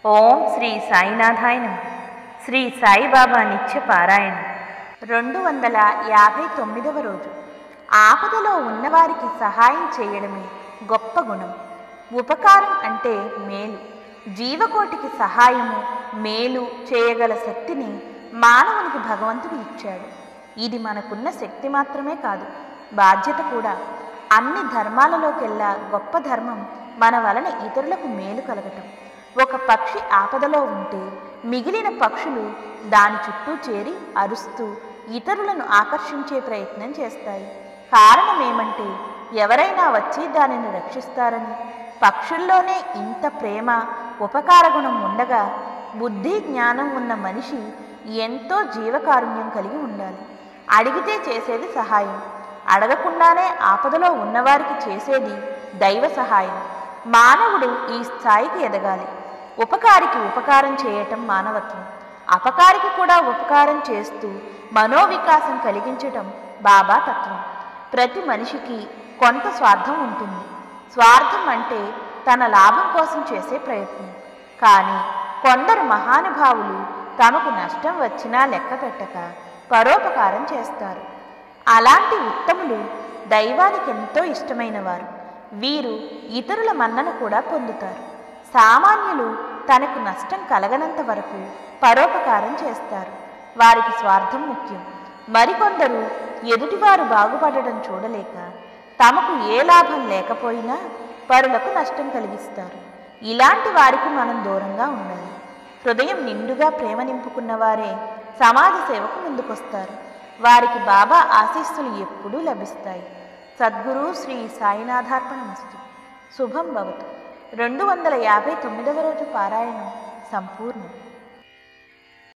ఓం శ్రీ సాయినాథాయ నమః శ్రీ సాయిబాబా నిత్య పారాయణ రెండు వందల యాభై తొమ్మిదవ రోజు ఆపదలో ఉన్నవారికి సహాయం చేయడమే గొప్ప గుణం ఉపకారం అంటే మేలు జీవకోటికి సహాయము మేలు చేయగల శక్తిని మానవునికి భగవంతుడు ఇచ్చాడు ఇది మనకున్న శక్తి మాత్రమే కాదు బాధ్యత కూడా అన్ని ధర్మాలలోకెల్లా గొప్ప ధర్మం మన వలన ఇతరులకు మేలు కలగటం ఒక పక్షి ఆపదలో ఉంటే మిగిలిన పక్షులు దాని చుట్టూ చేరి అరుస్తూ ఇతరులను ఆకర్షించే ప్రయత్నం చేస్తాయి కారణం ఏమంటే ఎవరైనా వచ్చి దానిని రక్షిస్తారని పక్షుల్లోనే ఇంత ప్రేమ ఉపకార గుణం ఉండగా బుద్ధి జ్ఞానం ఉన్న మనిషి ఎంతో జీవకారుణ్యం కలిగి ఉండాలి అడిగితే చేసేది సహాయం అడగకుండానే ఆపదలో ఉన్నవారికి చేసేది దైవ సహాయం మానవుడు ఈ స్థాయికి ఎదగాలి ఉపకారికి ఉపకారం చేయటం మానవత్వం అపకారికి కూడా ఉపకారం చేస్తూ మనోవికాసం కలిగించటం బాబా తత్వం ప్రతి మనిషికి కొంత స్వార్థం ఉంటుంది స్వార్థం అంటే తన లాభం కోసం చేసే ప్రయత్నం కానీ కొందరు మహానుభావులు తమకు నష్టం వచ్చినా లెక్క పెట్టక పరోపకారం చేస్తారు అలాంటి ఉత్తములు దైవానికి ఎంతో ఇష్టమైన వారు వీరు ఇతరుల మన్నను కూడా పొందుతారు సామాన్యులు తనకు నష్టం కలగనంత వరకు పరోపకారం చేస్తారు వారికి స్వార్థం ముఖ్యం మరికొందరు ఎదుటివారు బాగుపడడం చూడలేక తమకు ఏ లాభం లేకపోయినా పరులకు నష్టం కలిగిస్తారు ఇలాంటి వారికి మనం దూరంగా ఉండాలి హృదయం నిండుగా ప్రేమ నింపుకున్న వారే సమాజ సేవకు ముందుకొస్తారు వారికి బాబా ఆశీస్సులు ఎప్పుడూ లభిస్తాయి సద్గురు శ్రీ సాయినాథార్పణమస్తు శుభం భవతు రెండు వందల యాభై తొమ్మిదవ రోజు పారాయణం సంపూర్ణం